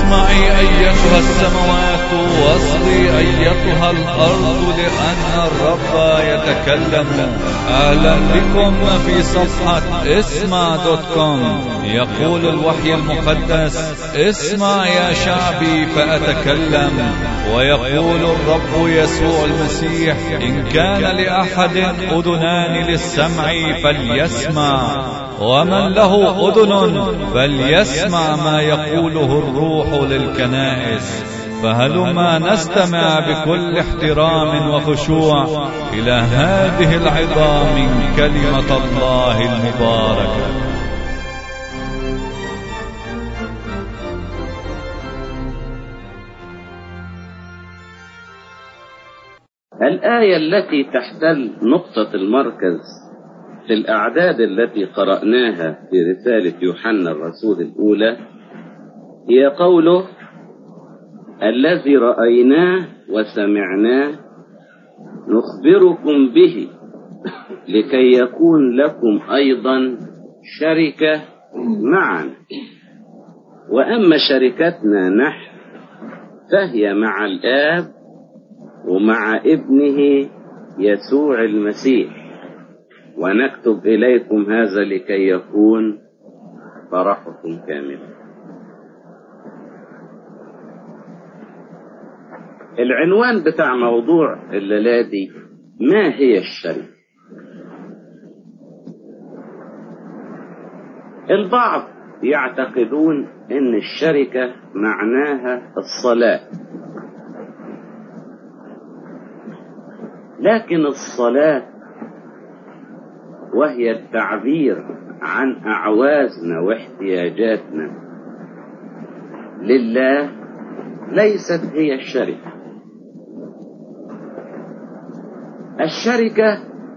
اسمعي أيتها السماوات واصغي أيتها الأرض لأن الرب يتكلم أهلا بكم في صفحة اسمع دوت كوم يقول الوحي المقدس اسمع يا شعبي فأتكلم ويقول الرب يسوع المسيح إن كان لأحد أذنان للسمع فليسمع ومن له أذن فليسمع ما يقوله الروح للكنائس فهلما نستمع بكل احترام وخشوع إلى هذه العظام من كلمة الله المباركة الآية التي تحتل نقطة المركز في الأعداد التي قرأناها في رسالة يوحنا الرسول الأولى هي قوله الذي رأيناه وسمعناه نخبركم به لكي يكون لكم أيضا شركة معنا وأما شركتنا نحن فهي مع الآب ومع ابنه يسوع المسيح ونكتب إليكم هذا لكي يكون فرحكم كاملا العنوان بتاع موضوع الليلة دي ما هي الشركة البعض يعتقدون ان الشركة معناها الصلاة لكن الصلاة وهي التعبير عن أعوازنا واحتياجاتنا لله ليست هي الشركة الشركة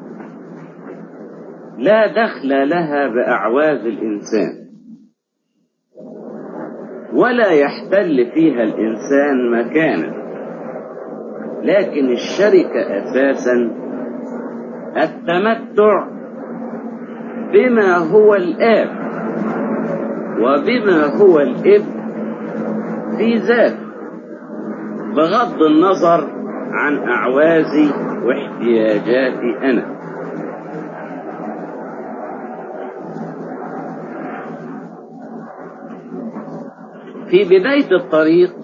لا دخل لها بأعواز الإنسان ولا يحتل فيها الإنسان مكانا لكن الشركة أساسا التمتع بما هو الآب وبما هو الابن في ذاته بغض النظر عن أعوازي واحتياجاتي أنا في بداية الطريق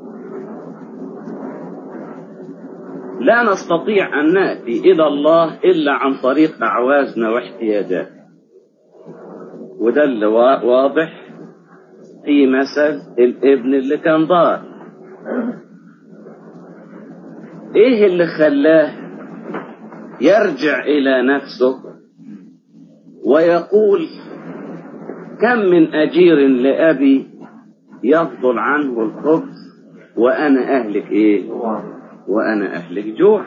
لا نستطيع أن نأتي إلى الله إلا عن طريق أعوازنا واحتياجاتنا وده اللي واضح في مثل الابن اللي كان ضال ايه اللي خلاه يرجع الى نفسه ويقول كم من اجير لابي يفضل عنه الخبز وانا اهلك ايه وانا اهلك جوع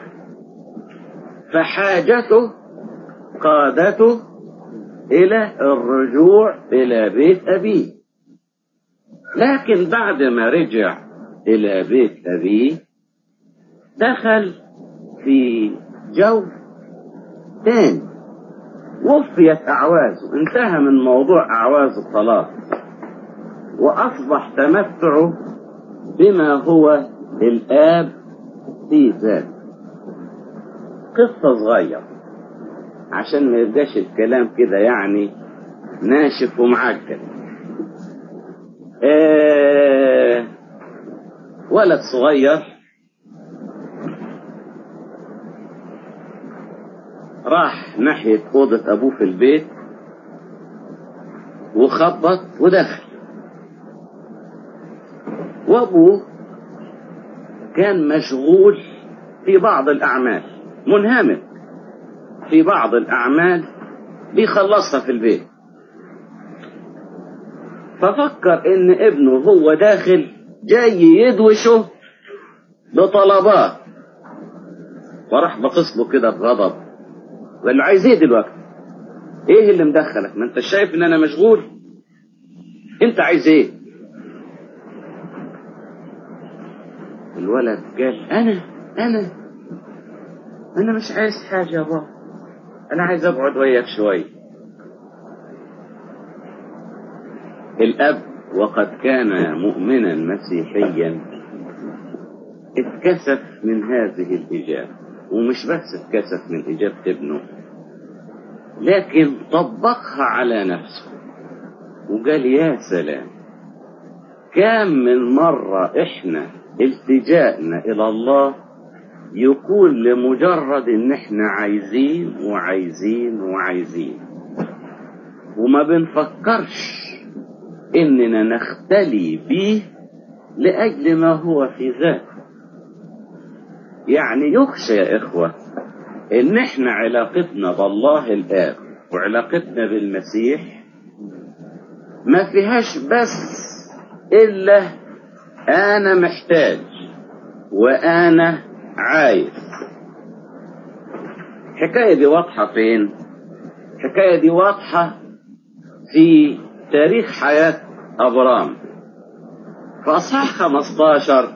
فحاجته قادته الى الرجوع الى بيت ابيه لكن بعد ما رجع إلى بيت أبيه دخل في جو تاني وفيت أعوازه انتهى من موضوع أعواز الطلاق وأصبح تمتعه بما هو الآب في ذاته قصة صغيرة عشان ما يبقاش الكلام كده يعني ناشف ومعجل آه ولد صغير راح ناحية أوضة أبوه في البيت وخبط ودخل وأبوه كان مشغول في بعض الأعمال منهمك في بعض الأعمال بيخلصها في البيت ففكر ان ابنه هو داخل جاي يدوشه بطلبات وراح بصص له كده بغضب قال له عايز ايه دلوقتي ايه اللي مدخلك ما انت شايف ان انا مشغول انت عايز ايه الولد قال انا انا انا مش عايز حاجه يا بابا انا عايز اقعد وياك شويه الاب وقد كان مؤمنا مسيحيا اتكسف من هذه الإجابة ومش بس اتكسف من إجابة ابنه لكن طبقها على نفسه وقال يا سلام كم من مرة احنا التجائنا الى الله يكون لمجرد ان احنا عايزين وعايزين وعايزين وما بنفكرش اننا نختلي بيه لاجل ما هو في ذاته يعني يخشى يا اخوه ان احنا علاقتنا بالله الاب وعلاقتنا بالمسيح ما فيهاش بس الا انا محتاج وانا عايز الحكايه دي واضحه فين الحكايه دي واضحه في تاريخ حياه ابرام في اصحاح 15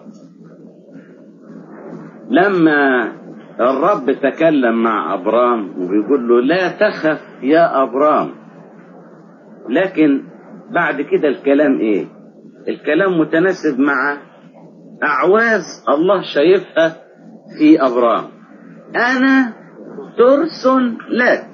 لما الرب تكلم مع ابرام وبيقول له لا تخف يا ابرام لكن بعد كده الكلام ايه الكلام متناسب مع اعواز الله شايفها في ابرام انا ترس لك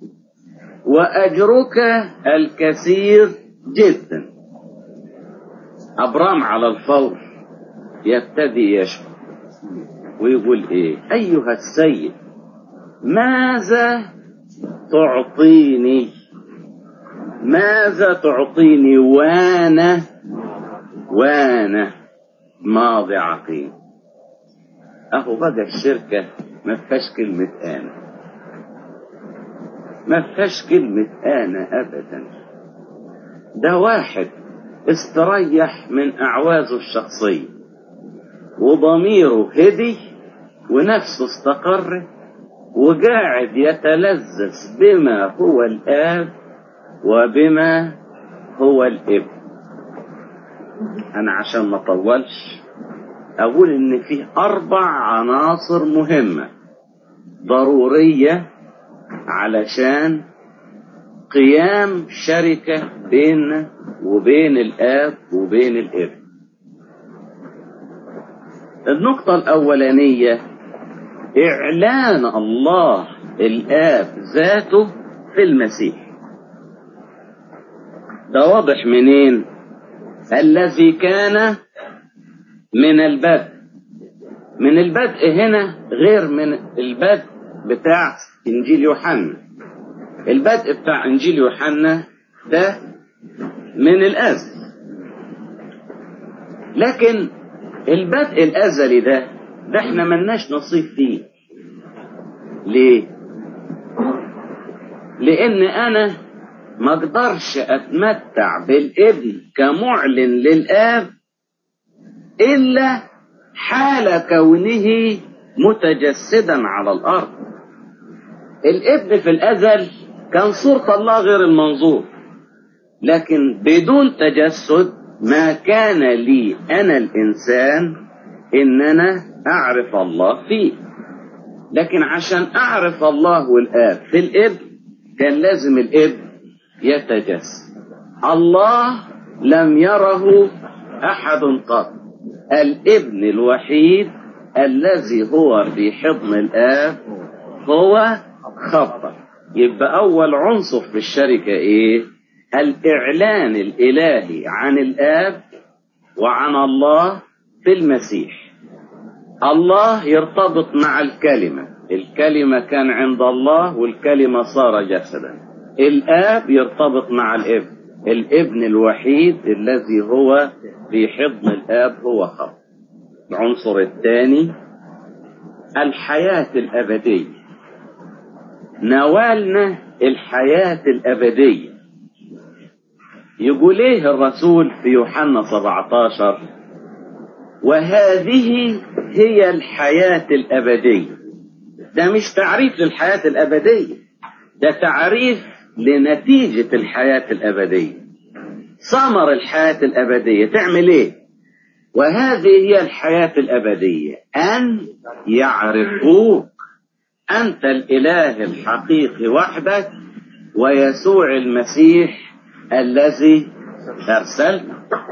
واجرك الكثير جدا ابرام على الفور يبتدي يشكو ويقول ايه ايها السيد ماذا تعطيني ماذا تعطيني وانا وانا ماضي عقيم اهو بقى الشركة ما فيهاش كلمة انا ما فيهاش كلمة انا ابدا ده واحد استريح من اعوازه الشخصيه وضميره هدي ونفسه استقر وقاعد يتلذذ بما هو الآب وبما هو الابن أنا عشان ما أطولش أقول إن فيه أربع عناصر مهمة ضرورية علشان قيام شركة بيننا وبين الآب وبين الابن النقطة الأولانية إعلان الله الآب ذاته في المسيح ده واضح منين الذي كان من البدء من البدء هنا غير من البدء بتاع إنجيل يوحنا البدء بتاع إنجيل يوحنا ده من الأزل لكن البدء الأزلي ده ده احنا ملناش نصيب فيه ليه لأن أنا ما اقدرش أتمتع بالابن كمعلن للآب إلا حال كونه متجسدا على الأرض الابن في الأزل كان صورة الله غير المنظور لكن بدون تجسد ما كان لي أنا الإنسان إن أنا أعرف الله فيه لكن عشان أعرف الله والآب في الابن كان لازم الابن يتجسد الله لم يره أحد قط الابن الوحيد الذي هو في حضن الآب هو خبر يبقى أول عنصر في الشركة إيه الإعلان الإلهي عن الآب وعن الله في المسيح الله يرتبط مع الكلمة الكلمة كان عند الله والكلمة صار جسدا الآب يرتبط مع الابن الابن الوحيد الذي هو في حضن الآب هو خبر العنصر الثاني الحياة الأبدية نوالنا الحياة الأبدية يقول ايه الرسول في يوحنا 17 وهذه هي الحياة الأبدية ده مش تعريف للحياة الأبدية ده تعريف لنتيجة الحياة الأبدية ثمر الحياة الأبدية تعمل ايه وهذه هي الحياة الأبدية أن يعرفوك أنت الإله الحقيقي وحدك ويسوع المسيح الذي أرسلنا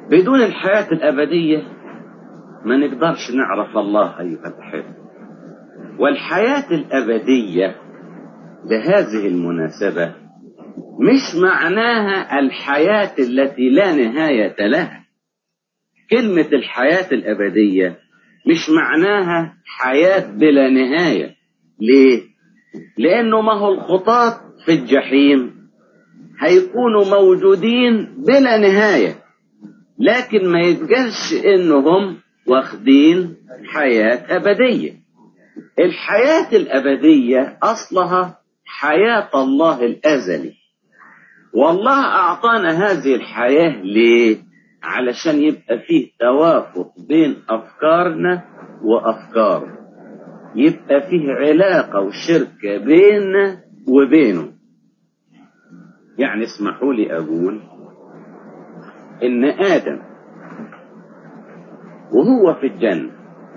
بدون الحياة الأبدية ما نقدرش نعرف الله أيها الأحبة والحياة الأبدية بهذه المناسبة مش معناها الحياة التي لا نهاية لها كلمة الحياة الأبدية مش معناها حياة بلا نهاية ليه؟ لأنه ما هو الخطاة في الجحيم هيكونوا موجودين بلا نهاية لكن ما يتقالش إنهم واخدين حياة أبدية الحياة الأبدية أصلها حياة الله الأزلي والله أعطانا هذه الحياة ليه؟ علشان يبقى فيه توافق بين أفكارنا وأفكاره يبقى فيه علاقة وشركة بيننا وبينه يعني اسمحوا لي أقول إن آدم وهو في الجنة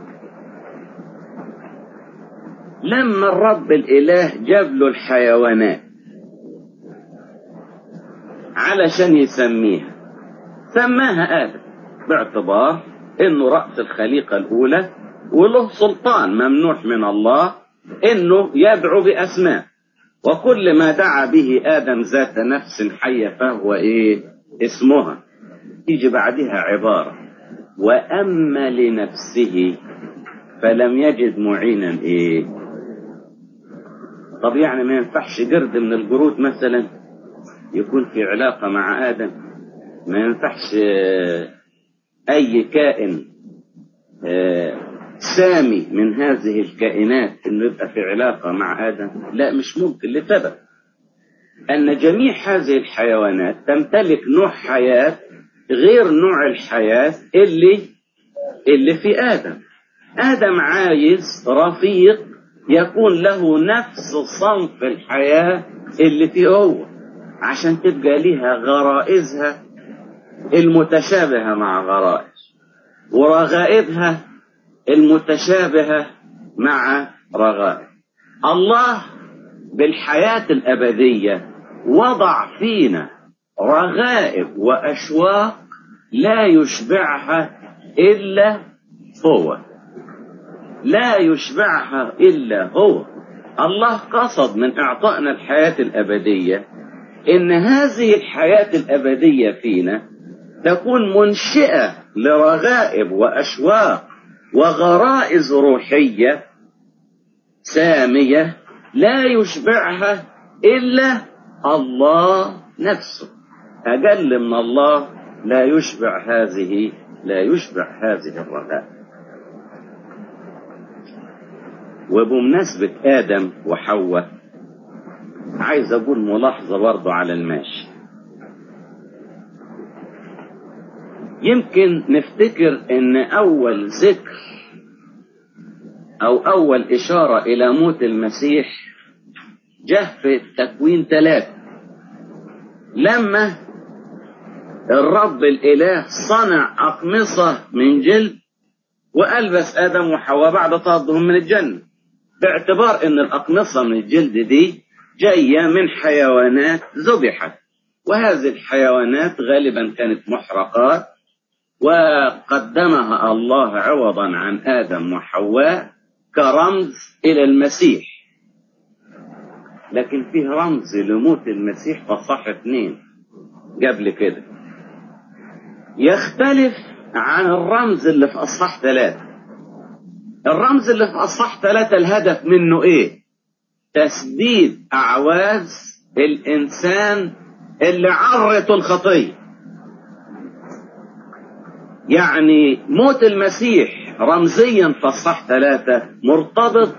لما الرب الإله جاب له الحيوانات علشان يسميها سماها آدم باعتبار إنه رأس الخليقة الأولى وله سلطان ممنوح من الله إنه يدعو بأسماء وكل ما دعا به آدم ذات نفس حية فهو إيه اسمها يجي بعدها عبارة وأما لنفسه فلم يجد معينا إيه طب يعني ما ينفعش قرد من القرود مثلا يكون في علاقة مع آدم ما ينفعش أي كائن سامي من هذه الكائنات انه يبقى في علاقة مع آدم لا مش ممكن لسبب أن جميع هذه الحيوانات تمتلك نوع حياة غير نوع الحياة اللي اللي في آدم آدم عايز رفيق يكون له نفس صنف الحياة اللي فيه هو عشان تبقى لها غرائزها المتشابهة مع غرائز ورغائبها المتشابهة مع رغائب الله بالحياة الأبدية وضع فينا رغائب وأشواق لا يشبعها إلا هو لا يشبعها إلا هو الله قصد من إعطائنا الحياة الأبدية إن هذه الحياة الأبدية فينا تكون منشئة لرغائب وأشواق وغرائز روحية سامية لا يشبعها إلا الله نفسه أقل من الله لا يشبع هذه لا يشبع هذه الرغائب وبمناسبة آدم وحواء عايز أقول ملاحظة برضو على الماشي يمكن نفتكر ان اول ذكر او اول اشارة الى موت المسيح جه في التكوين ثلاثة لما الرب الاله صنع اقمصة من جلد والبس ادم وحواء بعد طردهم من الجنة باعتبار ان الاقمصة من الجلد دي جاية من حيوانات ذبحت وهذه الحيوانات غالبا كانت محرقات وقدمها الله عوضا عن آدم وحواء كرمز إلى المسيح لكن فيه رمز لموت المسيح فصح اثنين قبل كده يختلف عن الرمز اللي في أصحاح ثلاثة الرمز اللي في أصحاح ثلاثة الهدف منه إيه تسديد أعواز الإنسان اللي عرته الخطيه يعني موت المسيح رمزيا في الصح ثلاثة مرتبط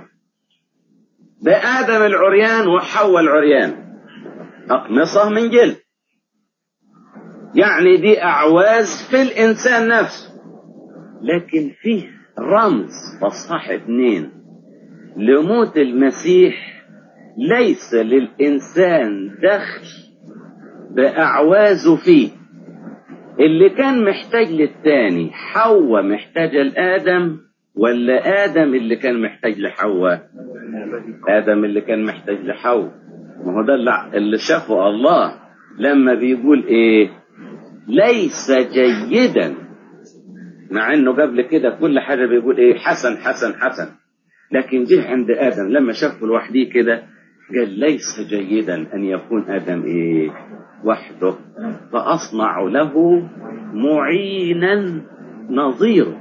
بآدم العريان وحواء العريان أقمصة من جلد يعني دي أعواز في الإنسان نفسه لكن فيه رمز في الصح اثنين لموت المسيح ليس للإنسان دخل بأعوازه فيه اللي كان محتاج للتاني حواء محتاجة لآدم ولا آدم اللي كان محتاج لحواء آدم اللي كان محتاج لحواء ما هو ده اللي شافه الله لما بيقول إيه ليس جيدا مع انه قبل كده كل حاجه بيقول ايه حسن حسن حسن لكن جه عند ادم لما شافه لوحده كده قال ليس جيدا ان يكون ادم ايه وحده فاصنع له معينا نظيره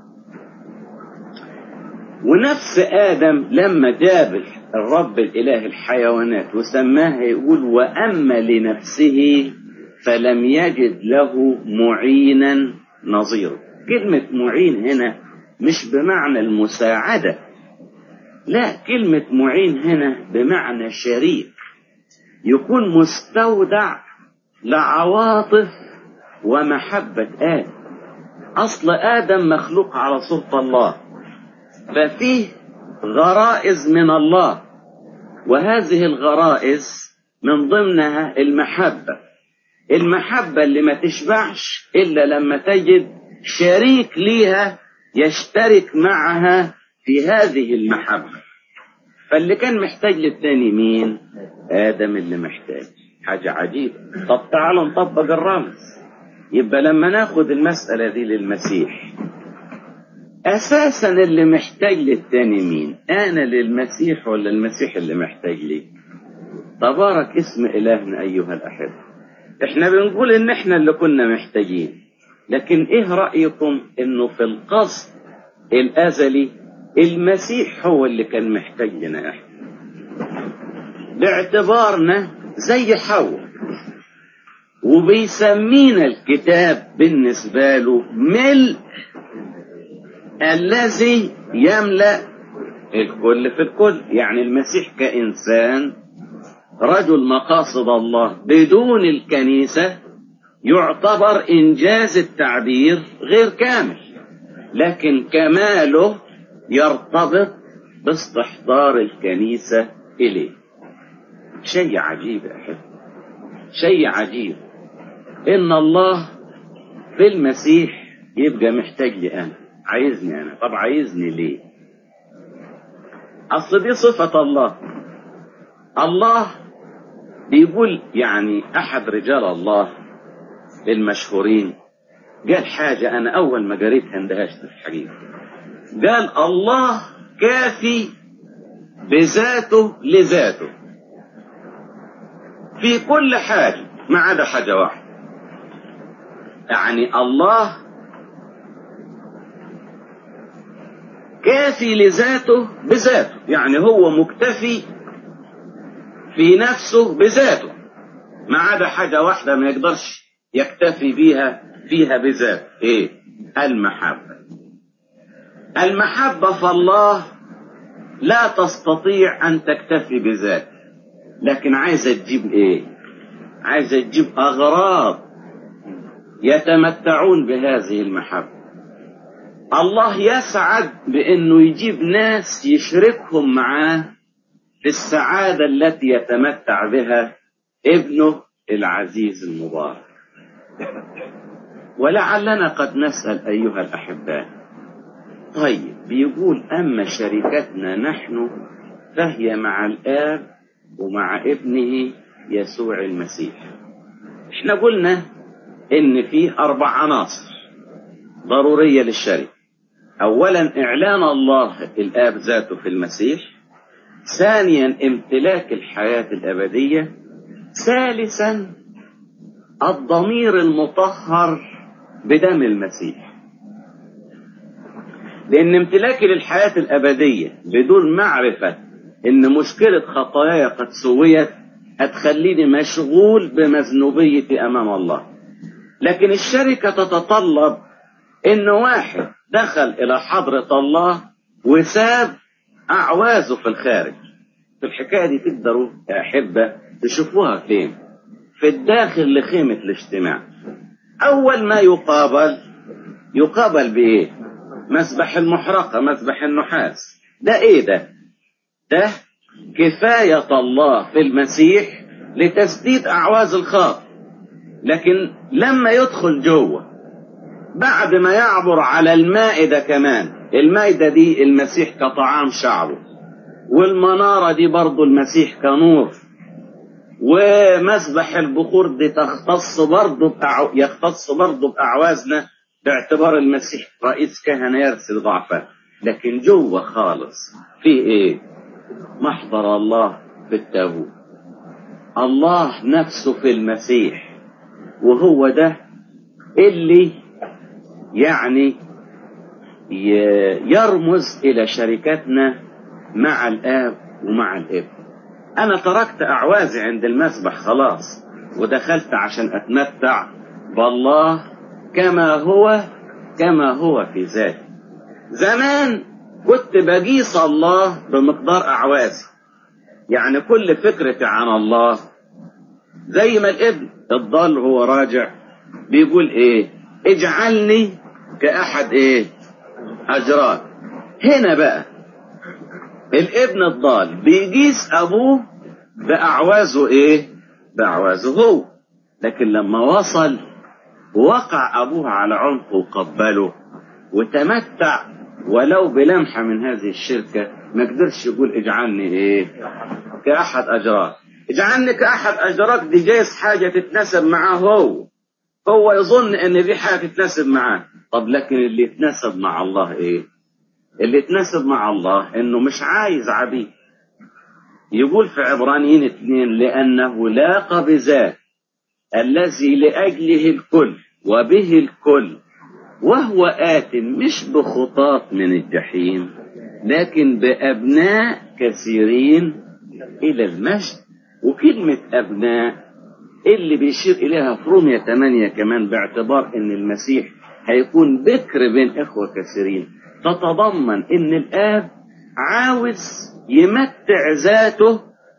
ونفس ادم لما جاب الرب الاله الحيوانات وسماها يقول واما لنفسه فلم يجد له معينا نظيره كلمه معين هنا مش بمعنى المساعده لا كلمه معين هنا بمعنى شريك يكون مستودع لعواطف ومحبه ادم اصل ادم مخلوق على صوره الله ففيه غرائز من الله وهذه الغرائز من ضمنها المحبة المحبة اللي ما تشبعش إلا لما تجد شريك ليها يشترك معها في هذه المحبة فاللي كان محتاج للتاني مين آدم اللي محتاج حاجة عجيبة طب تعالوا نطبق الرمز يبقى لما ناخد المسألة دي للمسيح اساسا اللي محتاج للتاني مين انا للمسيح ولا المسيح اللي محتاج لي تبارك اسم الهنا ايها الاحبه احنا بنقول ان احنا اللي كنا محتاجين لكن ايه رايكم انه في القصد الازلي المسيح هو اللي كان محتاج لنا احنا باعتبارنا زي حواء وبيسمينا الكتاب بالنسبه له ملء الذي يملأ الكل في الكل يعني المسيح كإنسان رجل مقاصد الله بدون الكنيسة يعتبر إنجاز التعبير غير كامل لكن كماله يرتبط باستحضار الكنيسة إليه شيء عجيب يا أحب شيء عجيب إن الله في المسيح يبقى محتاج لي أنا عايزني انا طب عايزني ليه اصل دي صفة الله الله بيقول يعني احد رجال الله المشهورين قال حاجة انا اول ما قريتها اندهشت في الحقيقة قال الله كافي بذاته لذاته في كل حاجة ما عدا حاجة واحدة يعني الله كافي لذاته بذاته يعني هو مكتفي في نفسه بذاته ما عدا حاجة واحدة ما يقدرش يكتفي بيها فيها بذاته ايه المحبة المحبة فالله لا تستطيع ان تكتفي بذاته لكن عايزة تجيب ايه عايزة تجيب اغراض يتمتعون بهذه المحبة الله يسعد بانه يجيب ناس يشركهم معاه في السعادة التي يتمتع بها ابنه العزيز المبارك ولعلنا قد نسأل أيها الأحباء طيب بيقول أما شركتنا نحن فهي مع الآب ومع ابنه يسوع المسيح احنا قلنا ان فيه اربع عناصر ضرورية للشركة اولا اعلان الله الاب ذاته في المسيح ثانيا امتلاك الحياة الابدية ثالثا الضمير المطهر بدم المسيح لان امتلاكي للحياة الابدية بدون معرفة ان مشكلة خطاياي قد سويت هتخليني مشغول بمذنوبيتي امام الله لكن الشركة تتطلب ان واحد دخل الى حضرة الله وساب اعوازه في الخارج في الحكاية دي تقدروا يا احبة تشوفوها فين في الداخل لخيمة الاجتماع اول ما يقابل يقابل بايه مسبح المحرقة مسبح النحاس ده ايه ده ده كفاية الله في المسيح لتسديد أعواز الخاطئ لكن لما يدخل جوه بعد ما يعبر على المائدة كمان المائدة دي المسيح كطعام شعبه والمنارة دي برضو المسيح كنور ومسبح البخور دي تختص برضه بأعو... يختص برضه بأعوازنا باعتبار المسيح رئيس كهنة يرسل ضعفه لكن جوه خالص في ايه محضر الله في التابوت الله نفسه في المسيح وهو ده اللي يعني يرمز إلى شركتنا مع الآب ومع الابن أنا تركت أعوازي عند المسبح خلاص ودخلت عشان أتمتع بالله كما هو كما هو في ذاته زمان كنت بقيس الله بمقدار أعوازي يعني كل فكرتي عن الله زي ما الابن الضال هو راجع بيقول ايه اجعلني كأحد ايه أجراد هنا بقى الابن الضال بيقيس أبوه بأعوازه إيه؟ بأعوازه هو لكن لما وصل وقع أبوه على عنقه وقبله وتمتع ولو بلمحة من هذه الشركة ما قدرش يقول اجعلني إيه؟ كأحد أجراك اجعلني كأحد أجراك دي جايز حاجة تتناسب معاه هو هو يظن ان دي حاجة تتناسب معاه طب لكن اللي يتناسب مع الله ايه اللي يتناسب مع الله انه مش عايز عبيد يقول في عبرانيين اثنين لانه لاق بذات الذي لاجله الكل وبه الكل وهو آت مش بخطاط من الجحيم لكن بأبناء كثيرين إلى المجد وكلمة أبناء اللي بيشير إليها في رومية 8 كمان باعتبار أن المسيح هيكون بكر بين إخوة كثيرين تتضمن أن الآب عاوز يمتع ذاته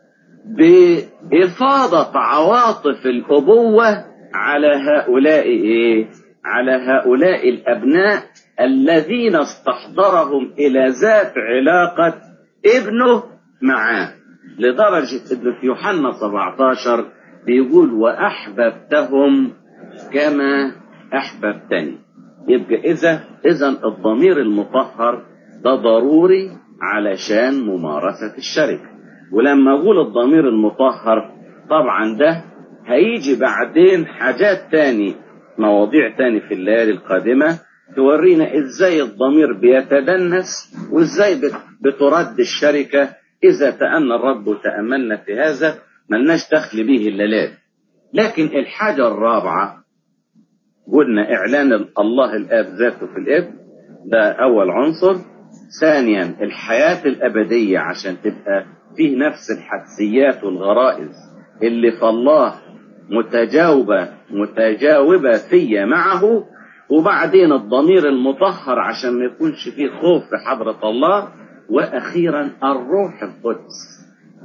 بإفاضة عواطف الأبوة على هؤلاء إيه؟ على هؤلاء الأبناء الذين استحضرهم إلى ذات علاقة ابنه معاه لدرجة أنه في يوحنا 17 بيقول وأحببتهم كما أحببتني يبقى إذا إذا الضمير المطهر ده ضروري علشان ممارسة الشركة ولما أقول الضمير المطهر طبعا ده هيجي بعدين حاجات تاني مواضيع تاني في الليالي القادمة تورينا ازاي الضمير بيتدنس وازاي بترد الشركة اذا تأنى الرب وتأملنا في هذا ملناش دخل به الليلات لكن الحاجة الرابعة قلنا إعلان الله الآب ذاته في الابن ده أول عنصر ثانيا الحياة الأبدية عشان تبقى فيه نفس الحسيات والغرائز اللي في الله متجاوبة متجاوبة فيا معه وبعدين الضمير المطهر عشان ما يكونش فيه خوف في حضرة الله وأخيرا الروح القدس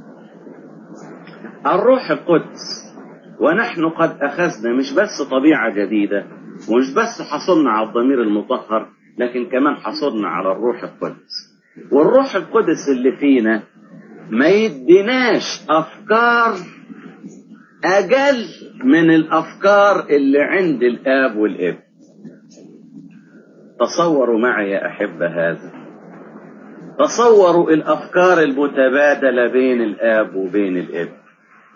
الروح القدس ونحن قد أخذنا مش بس طبيعة جديدة ومش بس حصلنا على الضمير المطهر لكن كمان حصلنا على الروح القدس والروح القدس اللي فينا ما يديناش أفكار أجل من الأفكار اللي عند الآب والابن تصوروا معي يا أحبة هذا تصوروا الأفكار المتبادلة بين الآب وبين الابن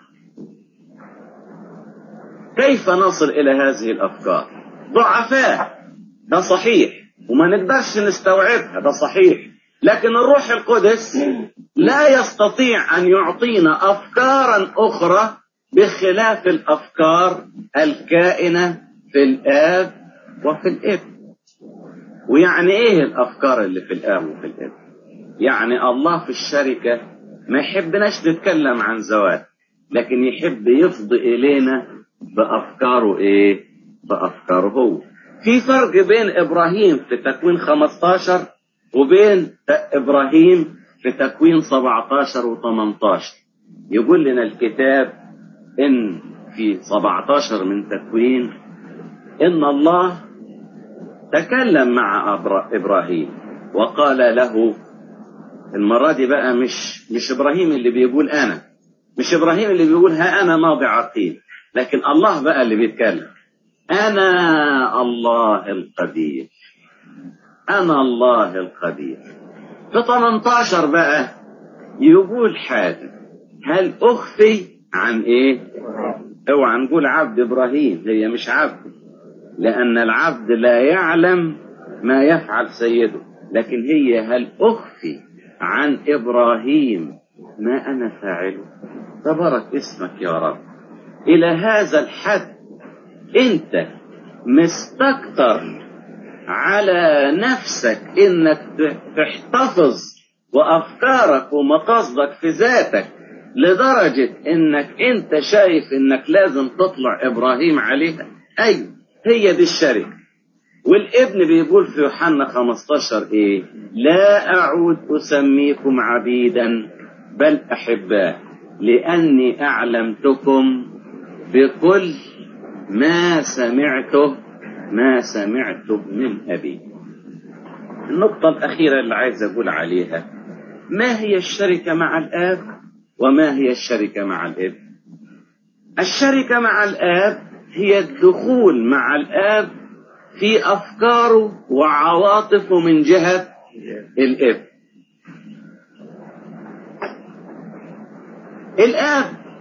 كيف نصل إلى هذه الأفكار ضعفاء ده صحيح وما نقدرش نستوعبها ده صحيح لكن الروح القدس لا يستطيع أن يعطينا أفكارا أخرى بخلاف الأفكار الكائنة في الآب وفي الابن ويعني إيه الأفكار اللي في الآب وفي الابن يعني الله في الشركة ما يحبناش نتكلم عن زواج لكن يحب يفضي إلينا بأفكاره إيه بأفكاره هو في فرق بين إبراهيم في تكوين 15 وبين إبراهيم في تكوين 17 و 18 يقول لنا الكتاب إن في 17 من تكوين إن الله تكلم مع إبراهيم وقال له المرة دي بقى مش مش إبراهيم اللي بيقول أنا مش إبراهيم اللي بيقول ها أنا ماضي عقيم لكن الله بقى اللي بيتكلم أنا الله القدير أنا الله القدير في 18 بقى يقول حاجة هل أخفي عن ايه اوعى نقول عبد ابراهيم هي مش عبد لان العبد لا يعلم ما يفعل سيده لكن هي هل اخفي عن ابراهيم ما انا فاعله تبارك اسمك يا رب الى هذا الحد انت مستكتر على نفسك انك تحتفظ وافكارك ومقاصدك في ذاتك لدرجة انك انت شايف انك لازم تطلع ابراهيم عليها ايوه هي دي الشركة والابن بيقول في يوحنا 15 ايه لا اعود اسميكم عبيدا بل احباء لاني اعلمتكم بكل ما سمعته ما سمعته من ابي النقطة الأخيرة اللي عايز أقول عليها ما هي الشركة مع الآب وما هي الشركة مع الابن الشركة مع الآب هي الدخول مع الآب في أفكاره وعواطفه من جهة الابن الآب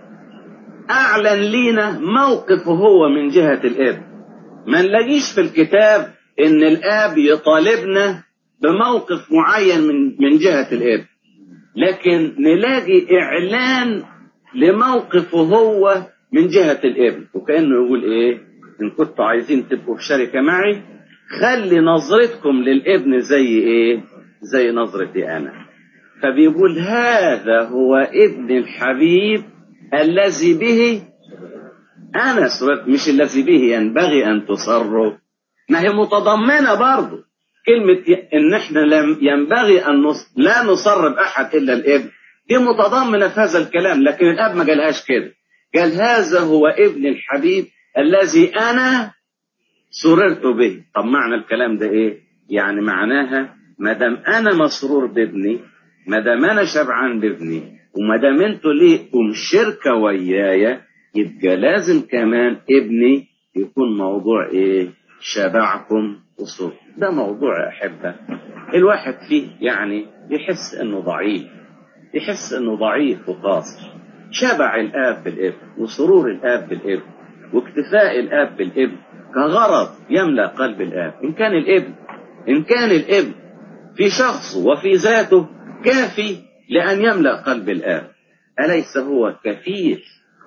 أعلن لينا موقفه هو من جهة الابن ما نلاقيش في الكتاب إن الآب يطالبنا بموقف معين من من جهة الابن لكن نلاقي إعلان لموقفه هو من جهة الابن وكأنه يقول إيه إن كنتوا عايزين تبقوا في شركة معي خلي نظرتكم للابن زي إيه زي نظرتي أنا فبيقول هذا هو ابن الحبيب الذي به أنا سرت مش الذي به ينبغي أن تصروا ما هي متضمنة برضه كلمة إن إحنا لم ينبغي أن نص... لا نصر بأحد إلا الابن دي متضمنة في هذا الكلام لكن الأب ما قالهاش كده قال هذا هو ابن الحبيب الذي أنا سررت به طب معنى الكلام ده إيه يعني معناها ما دام أنا مسرور بابني ما دام أنا شبعان بابني وما دام انتوا ليكم شركة ويايا يبقى لازم كمان ابني يكون موضوع ايه شبعكم وصول ده موضوع احبه الواحد فيه يعني يحس انه ضعيف يحس انه ضعيف وقاصر شبع الاب بالابن وسرور الاب بالابن واكتفاء الاب بالابن كغرض يملا قلب الاب ان كان الابن ان كان الابن في شخصه وفي ذاته كافي لان يملا قلب الاب اليس هو كفيل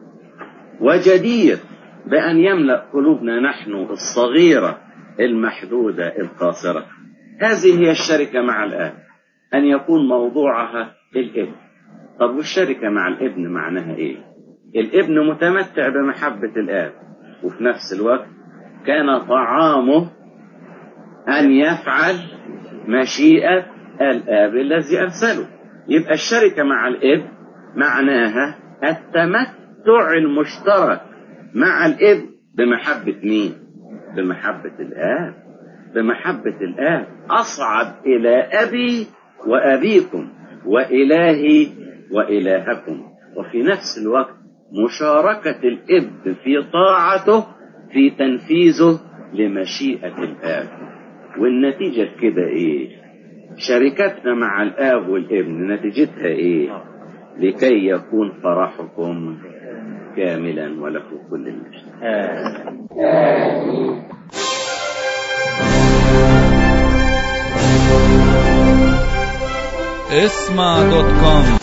وجدير بأن يملأ قلوبنا نحن الصغيرة المحدودة القاصرة هذه هي الشركة مع الآب أن يكون موضوعها الابن طب والشركة مع الابن معناها إيه الابن متمتع بمحبة الآب وفي نفس الوقت كان طعامه أن يفعل مشيئة الآب الذي أرسله يبقى الشركة مع الابن معناها التمتع المشترك مع الابن بمحبة مين بمحبة الآب بمحبة الآب أصعد إلى أبي وأبيكم وإلهي وإلهكم وفي نفس الوقت مشاركة الابن في طاعته في تنفيذه لمشيئة الآب والنتيجة كده إيه شركتنا مع الآب والابن نتيجتها إيه لكي يكون فرحكم كاملا وله كل المجد اسمع دوت كوم